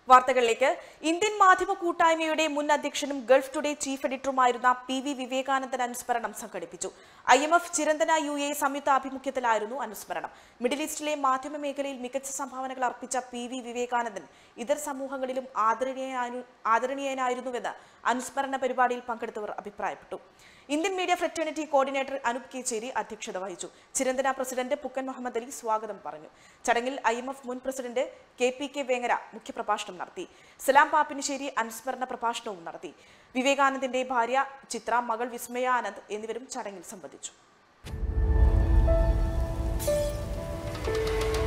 വാർത്തകളിലേക്ക് ഇന്ത്യൻ മാധ്യമ കൂട്ടായ്മയുടെ മുൻ അധ്യക്ഷനും ഗൾഫ് ടുഡേ ചീഫ് എഡിറ്ററുമായിരുന്ന പി വി വിവേകാനന്ദൻ അനുസ്മരണം സംഘടിപ്പിച്ചു I M F Chiranthana U A സംയുക്ത ആഭിമുഖ്യത്തിലായിരുന്നു അനുസ്മരണം മിഡിൽ ഈസ്റ്റിലെ മാധ്യമ മേഖലയിൽ മികച്ച സംഭാവനകൾ അർപ്പിച്ച പി വി വിവേകാനന്ദൻ ഇതര സമൂഹങ്ങളിലും ആദരണീയനായി- ആദരണീയനായിരുന്നുവെന്ന് അനുസ്മരണ പരിപാടിയിൽ പങ്കെടുത്തവർ അഭിപ്രായപ്പെട്ടു Indian Media Fraternity coordinator Anoop Kecheri അധ്യക്ഷത വഹിച്ചു ചിരന്തന പ്രസിഡന്റ് പുക്കൻ മുഹമ്മദ് അലി സ്വാഗതം പറഞ്ഞു ചടങ്ങിൽ ഐ എം എഫ് മുൻ president K P K Vengara മുഖ്യപ്രഭാഷണം നടത്തി സലാം പാപ്പിനിശ്ശേരി അനുസ്മരണ പ്രഭാഷണവും നടത്തി വിവേകാനന്ദന്റെ ഭാര്യ ചിത്ര മകൾ വിസ്മയ ആനന്ദ് എന്നിവരും ചടങ്ങിൽ സംബന്ധിച്ചു